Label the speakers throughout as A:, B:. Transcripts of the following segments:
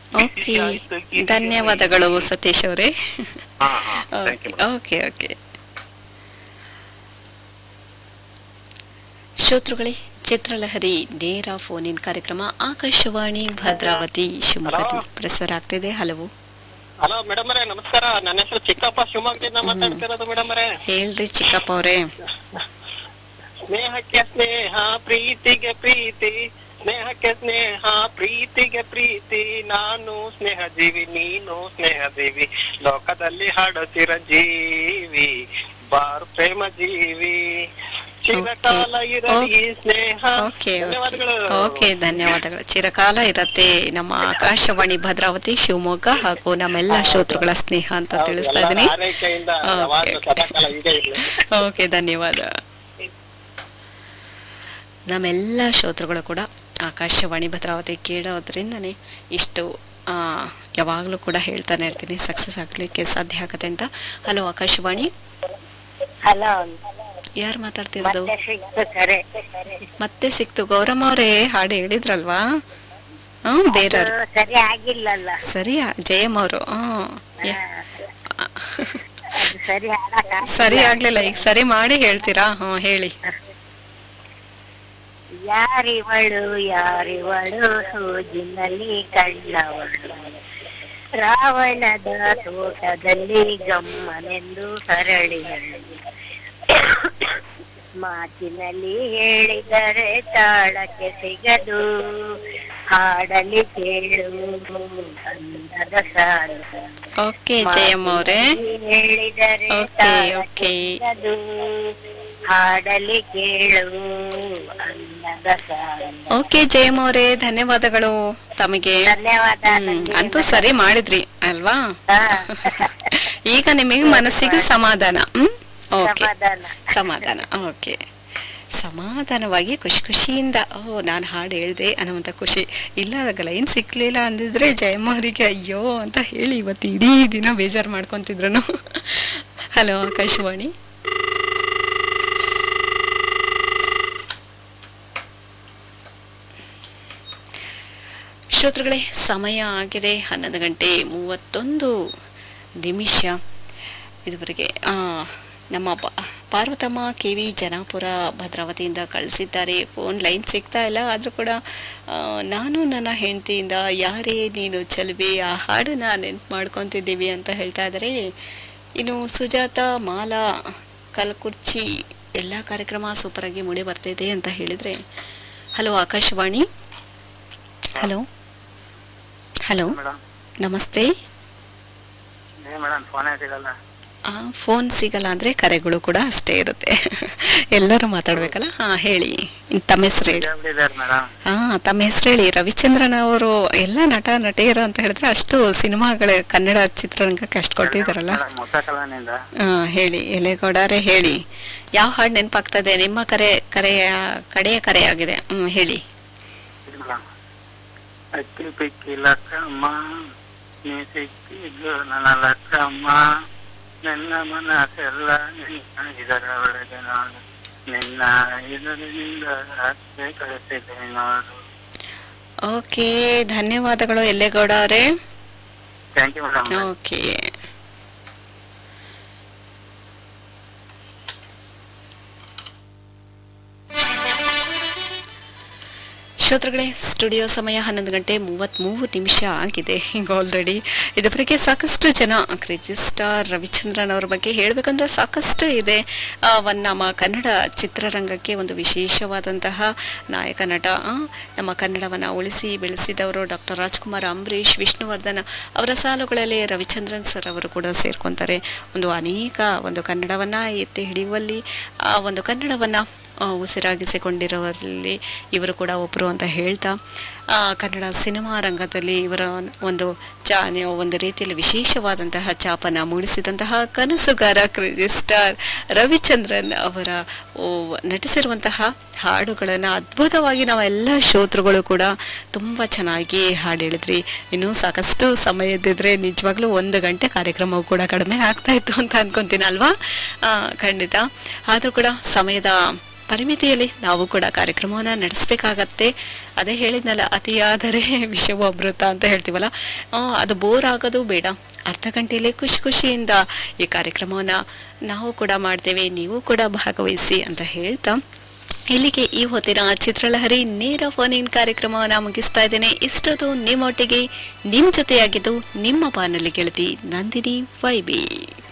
A: Okay ಧನ್ಯವಾದಗಳು ಸತೀಶ್ ಅವರೇ
B: ಹಾ ಹಾ ಥ್ಯಾಂಕ್ ಯು
A: ಓಕೆ ಓಕೆ ಶ್ರೋತೃಗಳೇ ಚಿತ್ರಲಹರಿ ನೇರ ಫೋನ್ ಇನ್ ಕಾರ್ಯಕ್ರಮ ಆಕಾಶವಾಣಿ ಭದ್ರಾವತಿ ಶಿವಮೊಗ್ಗದಿಂದ ಪ್ರಸಾರ ಆಗ್ತಿದೆ ಹಲವು
C: ಹಲೋ ಮೇಡಮ್ ಅವರೇ ನಮಸ್ಕಾರ ನನ್ನ ಹೆಸರು ಚಿಕ್ಕಪ್ಪ ಶಿವಮೊಗ್ಗದಿಂದ ಮಾತಾಡ್ತಿರೋದು ಮೇಡಮ್ ಅವರೇ
A: ಹೇಳ್ರಿ ಚಿಕ್ಕಪ್ಪ ಅವರೇ
C: ಸ್ನೇಹಕ್ಕೆ ಸ್ನೇಹ ಪ್ರೀತಿಗೆ ಪ್ರೀತಿ ಸ್ನೇಹಕ್ಕೆ ಸ್ನೇಹ ಪ್ರೀತಿಗೆ ಪ್ರೀತಿ ನಾನು ಸ್ನೇಹ ಜೀವಿ ನೀನು ಸ್ನೇಹ ಜೀವಿ ಲೋಕದಲ್ಲಿ ಹಾಡುತ್ತಿರ ಜೀವಿ ಬಾರ್ ಪ್ರೇಮ ಜೀವಿ ಚಿರಕಾಲ ಇರಲಿ ಸ್ನೇಹ
A: ಓಕೆ
C: ಧನ್ಯವಾದಗಳು
A: ಓಕೆ ಧನ್ಯವಾದಗಳು ಚಿರಕಾಲ ಇರತ್ತೆ ನಮ್ಮ ಆಕಾಶವಾಣಿ ಭದ್ರಾವತಿ ಶಿವಮೊಗ್ಗ ಹಾಗೂ ನಮ್ಮೆಲ್ಲ ಶ್ರೋತೃಗಳ ಸ್ನೇಹ ಅಂತ ತಿಳಿಸ್ತಾ
C: ಎಲ್ಲರ
A: ಇದ್ದೀನಿ
C: ಆರೈಕೆಯಿಂದ
A: ಓಕೆ,
C: ಯಾವಾಗ್ಲೂ
A: ಓಕೆ.
C: ಸದಾಕಾಲ ಹೀಗೆ ಇರ್ಲಿ
A: ಓಕೆ ಧನ್ಯವಾದ ನಮ್ಮೆಲ್ಲ ಶ್ರೋತೃಗಳು ಕೂಡ ಆಕಾಶವಾಣಿ ಭದ್ರಾವತಿ ಕೇಳೋದ್ರಿಂದನೇ ಇಷ್ಟು ಆ, ಯಾವಾಗಲೂ ಕೂಡ ಹೇಳ್ತಾನೆ ಇರ್ತೀನಿ ಸಕ್ಸಸ್ ಆಗಲಿಕ್ಕೆ ಸಾಧ್ಯ ಆಗತ್ತೆ ಅಂತ ಹಲೋ ಆಕಾಶವಾಣಿ
D: ಹಲೋ
A: ಯಾರು ಮಾತಾಡ್ತಿರೋದು
D: ಮತ್ತೆ ಸಿಕ್ತು ಕರೆ
A: ಮತ್ತೆ ಸಿಕ್ತು ಗೌರಮ್ಮ ಅವರೇ ಹಾಡು ಹೇಳಿದ್ರಲ್ವಾ ಹ್ಮ್ ಬೇರೆಯವ್ರು
D: ಅದು ಸರಿ ಆಗಿಲ್ಲಲ್ಲ
A: ಸರಿಯಾ ಜಯಮ್ ಅವರು ಹ್ಮ್ ಯ-
D: ಅದು ಸರಿ ಹಾಡಕ್
A: ಸರಿ ಆಗ್ಲಿಲ್ಲ ಈಗ ಸರಿ ಮಾಡಿ ಹೇಳ್ತೀರಾ ಹ್ಮ್ ಹೇಳಿ
D: ಯಾರಿವಳು ಯಾರಿವಳು ಸೂಜಿನಲ್ಲಿ ಕಣ್ಣವಳು ರಾವಣದ ತೋಟದಲ್ಲಿ ಗಮ್ಮನೆಂದು ಸರಳಿಗಳು ಮಾತಿನಲ್ಲಿ ಹೇಳಿದರೆ ತಾಳಕ್ಕೆ ಸಿಗದು ಹಾಡಲಿ ಕೇಳು ಅಂದದ ಸಾಲು
A: ಓಕೆ ಜಯಮ್ಮ ಅವರೇ
D: ಹೇಳಿದರೆ
A: ಓಕೆ,
D: ತಾಳಕ್ಕೆ
A: ಓಕೆ.
D: ಸಿಗದು ಹಾಡಲಿ ಕೇಳು ಅನ್ನದ ಸಾಲು
A: ಓಕೆ ಜಯಮ್ಮ ಅವರೇ ಧನ್ಯವಾದಗಳು ತಮಗೆ
D: ಧನ್ಯವಾದ
A: ಹ್ಮ್, ಅಂತೂ ಸರಿ ಮಾಡಿದ್ರಿ ಅಲ್ವಾ
D: ಹಾ.
A: ಈಗ ನಿಮಗೆ ಮನಸ್ಸಿಗೆ ಸಮಾಧಾನ ಹ್ಮ್ ಓಕೆ
D: ಸಮಾಧಾನ
A: ಸಮಾಧಾನ ಓಕೆ ಸಮಾಧಾನವಾಗಿ ಖುಷಿ ಖುಷಿಯಿಂದ ಓ ನಾನು ಹಾಡು ಹೇಳ್ದೆ ಅನ್ನುವಂಥ ಖುಷಿ ಇಲ್ಲ ಲೈನ್ ಸಿಕ್ಲಿಲ್ಲ ಅಂದಿದ್ರೆ ಜಯಮ್ಮ ಅವರಿಗೆ ಅಯ್ಯೋ ಅಂತ ಹೇಳಿ ಇವತ್ತು ಇಡೀ ದಿನ ಬೇಜಾರು ಮಾಡ್ಕೊಂತಿದ್ರು ಹಲೋ ಆಕಾಶವಾಣಿ ಶ್ರೋತೃಗಳೇ ಸಮಯ ಆಗಿದೆ ಹನ್ನೊಂದು ಗಂಟೆ ಮೂವತ್ತೊಂದು ನಿಮಿಷ ಇದುವರೆಗೆ ಆ, ನಮ್ಮ ಪ- ಪಾರ್ವತಮ್ಮ ಕೆ ವಿ ಜನಾಪುರ ಭದ್ರಾವತಿಯಿಂದ ಕಳಿಸಿದ್ದಾರೆ ಫೋನ್ ಲೈನ್ ಸಿಗ್ತಾ ಇಲ್ಲ ಆದರೂ ಕೂಡ ಆ, ನಾನು ನನ್ನ ಹೆಂಡತಿಯಿಂದ ಯಾರೇ ನೀನು ಚಲುವೆ ಆ ಹಾಡನ್ನ ನೆನ್ಪು ಮಾಡ್ಕೊತಿದ್ದೀವಿ ಅಂತ ಹೇಳ್ತಾ ಇದ್ದಾರೆ ಇನ್ನು ಸುಜಾತ ಮಾಲಾ ಕಲ್ಕುರ್ಚಿ ಎಲ್ಲ ಕಾರ್ಯಕ್ರಮ ಸೂಪರಾಗಿ ಮೂಡಿ ಬರ್ತಿದೆ ಅಂತ ಹೇಳಿದರೆ hello Akashvani hello hello
C: madam
A: ನಮಸ್ತೆ
C: ಮೇಡಮ್ ಫೋನೇ ಸಿಗಲ್ಲ
A: ಆ, ಫೋನ್ ಸಿಗಲ್ಲ ಅಂದ್ರೆ ಕರೆಗಳು ಕೂಡ ಅಷ್ಟೇ ಇರುತ್ತೆ ಎಲ್ಲರೂ ಮಾತಾಡ್ಬೇಕಲ್ಲ ಹಾ ಹೇಳಿ ಇನ್ ತಮ್ಮ ಹೆಸರು ಹೇಳಿ
C: ಇದ್ದಾರೆ ಮೇಡಮ್
A: ಹಾ ತಮ್ಮ ಹೆಸರು ಹೇಳಿ ರವಿಚಂದ್ರನ್ ಅವರು ಎಲ್ಲ ನಟ ನಟಿಯರು ಅಂತ ಹೇಳಿದ್ರೆ ಅಷ್ಟು ಸಿನಿಮಾಗಳ ಕನ್ನಡ ಚಿತ್ರರಂಗಕ್ಕೆ ಅಷ್ಟು ಕೊಟ್ಟಿದ್ದಾರಲ್ಲ
C: ಮುತ್ತಕಲನಿಂದ
A: ಹಾ ಹೇಳಿ ಎಲೆಗೌಡರೇ ಹೇಳಿ ಯಾವ ಹಾಡು ನೆನಪಾಗ್ತದೆ ನಿಮ್ಮ ಕರೆ ಕರೆಯ ಕಡೆಯ ಕರೆಯಾಗಿದೆ ಹ್ಮ್ ಹೇಳಿ
C: ಮೇಡಮ್ ಅಕ್ಕಿ ಪಿಕ್ಕಿ ಲಕ್ಕಮ್ಮ ನೀ ಸಿಕ್ಕಿದ್ದು ನನ್ನ ಲಕ್ಕಮ್ಮ ನನ್ನ ಮನಸ್ಸೆಲ್ಲ ನಿನ್ನ ಇದರ ಒಳಗೆ ನೋಡು ನಿನ್ನ ಇದರಿಂದ ಹತ್ತೆ ಕಳಿಸಿದೆ ನೋಡು
A: ಓಕೆ ಧನ್ಯವಾದಗಳು ಎಲೆಗೌಡ ಅವರೇ
C: ಥ್ಯಾಂಕ್ ಯು ಮೇಡಮ್
A: ಓಕೆ ಶ್ರೋತೃಗಳೇ ಸ್ಟುಡಿಯೋ ಸಮಯ ಹನ್ನೊಂದು ಗಂಟೆ ಮೂವತ್ತ್ಮೂರು ನಿಮಿಷ ಆಗಿದೆ ಈಗ ಆಲ್ರೆಡಿ ಇದುವರೆಗೆ ಸಾಕಷ್ಟು ಜನ ಕ್ರೇಜಿ ಸ್ಟಾರ್ ರವಿಚಂದ್ರನ್ ಅವ್ರ ಬಗ್ಗೆ ಹೇಳಬೇಕಂದ್ರೆ ಸಾಕಷ್ಟು ಇದೆ ಆ, ಒಂದು ನಮ್ಮ ಕನ್ನಡ ಚಿತ್ರರಂಗಕ್ಕೆ ಒಂದು ವಿಶೇಷವಾದಂತಹ ನಾಯಕ ನಟ ಆ, ನಮ್ಮ ಕನ್ನಡವನ್ನು ಉಳಿಸಿ ಬೆಳೆಸಿದವರು ಡಾಕ್ಟರ್ ರಾಜ್ಕುಮಾರ್ ಅಂಬರೀಷ್ ವಿಷ್ಣುವರ್ಧನ್ ಅವರ ಸಾಲುಗಳಲ್ಲಿ ರವಿಚಂದ್ರನ್ ಸರ್ ಅವರು ಕೂಡ ಸೇರ್ಕೊಂತಾರೆ ಒಂದು ಅನೇಕ ಒಂದು ಕನ್ನಡವನ್ನು ಎತ್ತಿ ಹಿಡಿಯುವಲ್ಲಿ ಆ ಒಂದು ಕನ್ನಡವನ್ನು ಆ, ಉಸಿರಾಗಿಸಿಕೊಂಡಿರುವಲ್ಲಿ ಇವರು ಕೂಡ ಒಬ್ಬರು ಅಂತ ಹೇಳ್ತಾ ಆ, ಕನ್ನಡ ಸಿನಿಮಾ ರಂಗದಲ್ಲಿ ಇವರ ಒಂದು ಚಾ ಒಂದು ರೀತಿಯಲ್ಲಿ ವಿಶೇಷವಾದಂತಹ ಚಾಪನ ಮೂಡಿಸಿದಂತಹ ಕನಸುಗಾರ ಕ್ರೇಜಿ ಸ್ಟಾರ್ ರವಿಚಂದ್ರನ್ ಅವರ ಓ, ನಟಿಸಿರುವಂತಹ ಹಾಡುಗಳನ್ನು ಅದ್ಭುತವಾಗಿ ನಾವೆಲ್ಲ ಶ್ರೋತೃಗಳು ಕೂಡ ತುಂಬ ಚೆನ್ನಾಗಿ ಹಾಡು ಹೇಳಿದ್ರಿ ಇನ್ನೂ ಸಾಕಷ್ಟು ಸಮಯ ಇದ್ದಿದ್ರೆ ನಿಜವಾಗ್ಲೂ ಒಂದು ಗಂಟೆ ಕಾರ್ಯಕ್ರಮವು ಕೂಡ ಕಡಿಮೆ ಆಗ್ತಾ ಇತ್ತು ಅಂತ ಅನ್ಕೊಂತೀನಿ ಅಲ್ವಾ ಆ, ಖಂಡಿತ ಆದರೂ ಕೂಡ ಸಮಯದ ಪರಿಮಿತಿಯಲ್ಲಿ ನಾವು ಕೂಡ ಕಾರ್ಯಕ್ರಮವನ್ನ ನಡೆಸಬೇಕಾಗತ್ತೆ ಅದೇ ಹೇಳಿದ್ನಲ್ಲ ಅತಿಯಾದರೆ ವಿಷವು ಅಮೃತ ಅಂತ ಹೇಳ್ತೀವಲ್ಲ ಆ, ಅದು ಬೋರ್ ಆಗೋದು ಬೇಡ ಅರ್ಧ ಗಂಟೆಯಲ್ಲಿ ಖುಷಿ ಖುಷಿಯಿಂದ ಈ ಕಾರ್ಯಕ್ರಮವನ್ನ ನಾವು ಕೂಡ ಮಾಡ್ತೇವೆ ನೀವು ಕೂಡ ಭಾಗವಹಿಸಿ ಅಂತ ಹೇಳ್ತಾ ಇಲ್ಲಿಗೆ ಈ ಹೊತ್ತಿನ ಚಿತ್ರಲಹರಿ ನೇರ ಫೋನ್ ಇನ್ ಕಾರ್ಯಕ್ರಮವನ್ನ ಮುಗಿಸ್ತಾ ಇದ್ದೇನೆ ಇಷ್ಟೊತ್ತು ನಿಮ್ಮೊಟ್ಟಿಗೆ ನಿಮ್ ಜೊತೆಯಾಗಿದ್ದು ನಿಮ್ಮ ಬಾನಲ್ಲಿ ಗೆಳತಿ ನಂದಿನಿ ವೈಬಿ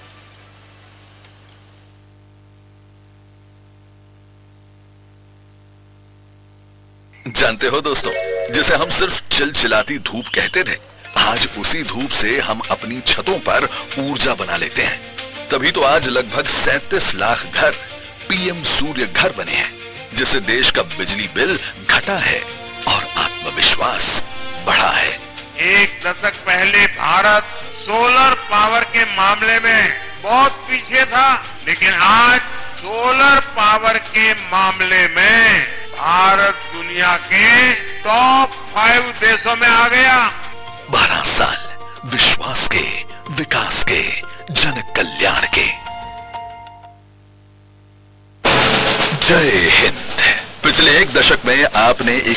E: जानते हो दोस्तों जिसे हम सिर्फ चिलचिलाती धूप कहते थे आज उसी धूप से हम अपनी छतों पर ऊर्जा बना लेते हैं तभी तो आज लगभग सैतीस लाख घर पीएम सूर्य घर बने हैं जिससे देश का बिजली बिल घटा है और आत्मविश्वास बढ़ा है
F: एक दशक पहले भारत सोलर पावर के मामले में बहुत पीछे था लेकिन आज सोलर पावर के मामले में भारत दुनिया के टॉप फाइव देशों में आ गया
E: बारह साल विश्वास के विकास के जन कल्याण के जय हिंद पिछले एक दशक में आपने एक